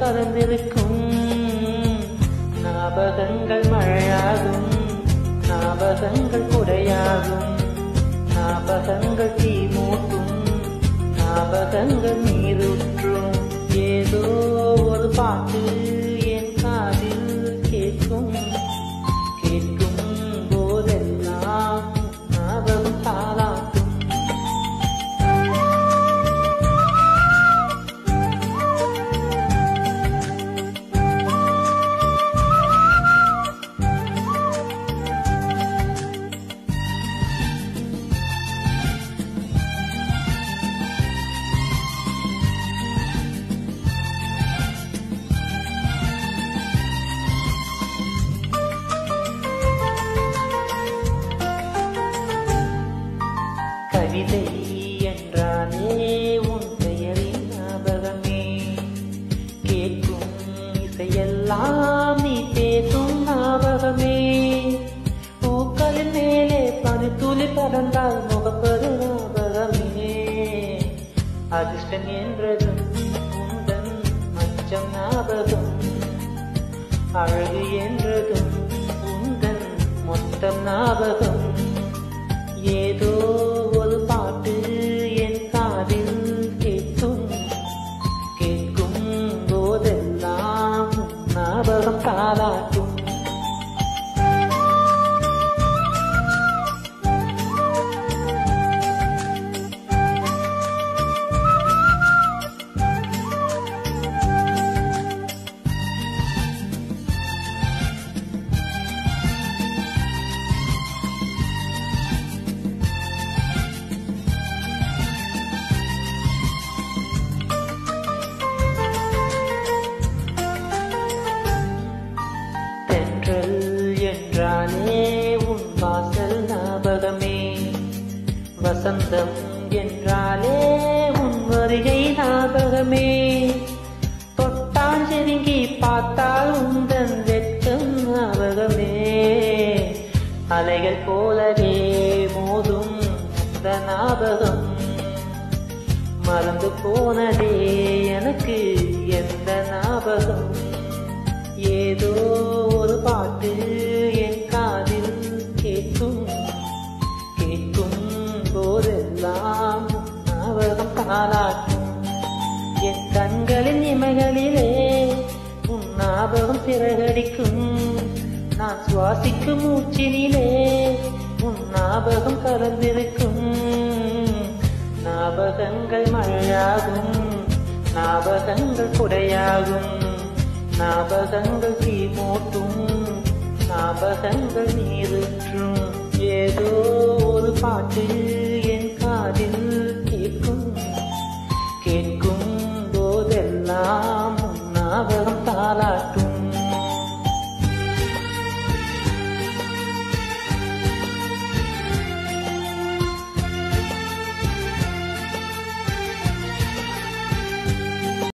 கலந்திருக்கும் ஞாபகங்கள் மழையாகும் ஞாபகங்கள் குடையாகும் ஞாபகங்கள் தீ மூட்டும் ஞாபகங்கள் நீருற்றும் ஏதோ ஒரு பாட்டு என் காதில் கேட்கும் கேட்கும் போதெல்லாம் ஞாபகம் தாளாட்டும் கவிதை என்றாலே உன் பெயரின் ஞாபகமே கேட்கும் இசையெல்லாம் நீ பேசும் ஞாபகமே பூக்களின் மேலே பனித்துளி பறந்தால் முகப்பது ஞாபகமே அதிர்ஷ்டம் என்றதும் உந்தன் மச்சம் ஞாபகம் அழகு என்றதும் உந்தன் மொத்தம் ஞாபகம் ஏதோ ஒரு பாட்டு என் காதில் கேட்கும் கேட்கும் போதெல்லாம் ஞாபகம் தாளாட்டும் தென்றல் என்றாலே உன் வாசல் ஞாபகமே வசந்தம் என்றாலே உன் வருகை ஞாபகமே தொட்டால் செருங்கி பார்த்தால் உந்தன் வெட்கம் ஞாபகமே அலைகள் போலவே மோதும் இந்த ஞாபகம் மறந்து போனதே எனக்கு எந்த ஞாபகம் ஏதோ ஒரு பாட்டு என் காதில் கேட்கும் கேட்கும் போதெல்லாம் ஞாபகம் தாளாட்டும் என் கண்களின் இமைகளிலே உன் ஞாபகம் சிறகடிக்கும் நான் சுவாசிக்கும் மூச்சினிலே உன் ஞாபகம் கலந்திருக்கும் ஞாபகங்கள் மழையாகும் ஞாபகங்கள் குடையாகும் ஞாபகங்கள் தீ மூட்டும் ஞாபகங்கள் நீருற்றும் ஏதோ ஒரு பாட்டு என் காதில் கேட்கும் கேட்கும் போதெல்லாம் உன் ஞாபகம்